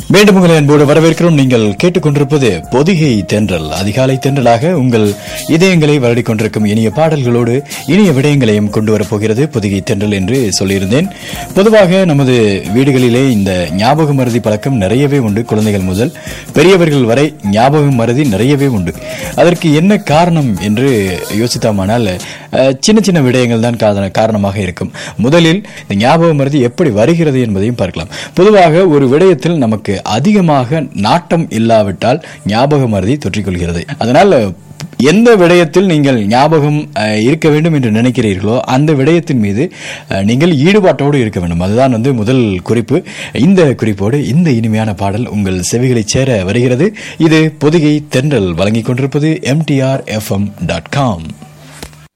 மீண்டும் உங்களை அன்போடு வரவேற்கிறோம் நீங்கள் கேட்டுக்கொண்டிருப்பது பொதிகை தென்றல் அதிகாலை தென்றலாக உங்கள் இதயங்களை வருடிக் கொண்டிருக்கும் இனிய பாடல்களோடு இனிய விடயங்களையும் கொண்டு வரப்போகிறது பொதிகை தென்றல் என்று சொல்லியிருந்தேன் பொதுவாக நமது வீடுகளிலே இந்த ஞாபக மருதி பழக்கம் நிறையவே உண்டு குழந்தைகள் முதல் பெரியவர்கள் வரை ஞாபக மருதி நிறையவே உண்டு அதற்கு என்ன காரணம் என்று யோசித்தோமானால் அஹ், சின்ன சின்ன விடயங்கள் தான் காரண- காரணமாக இருக்கும் முதலில் இந்த ஞாபக மருதி எப்படி வருகிறது என்பதையும் பார்க்கலாம் பொதுவாக ஒரு விடயத்தில் நமக்கு அதிகமாக நாட்டம் இல்லாவிட்டால் ஞாபக மருதி தொற்றிக்கொள்கிறது அதனால் எந்த விடயத்தில் நீங்கள் ஞாபகம் அஹ், இருக்க வேண்டும் என்று நினைக்கிறீர்களோ அந்த விடயத்தின் மீது அஹ், நீங்கள் ஈடுபாட்டோடு இருக்க வேண்டும் அதுதான் வந்து முதல் குறிப்பு இந்த குறிப்போடு இந்த இனிமையான பாடல் உங்கள் செவிகளை சேர வருகிறது இது பொதிகை தென்றல் வழங்கிக் கொண்டிருப்பது எம்டிஆர் எஃப்எம் டாட் காம்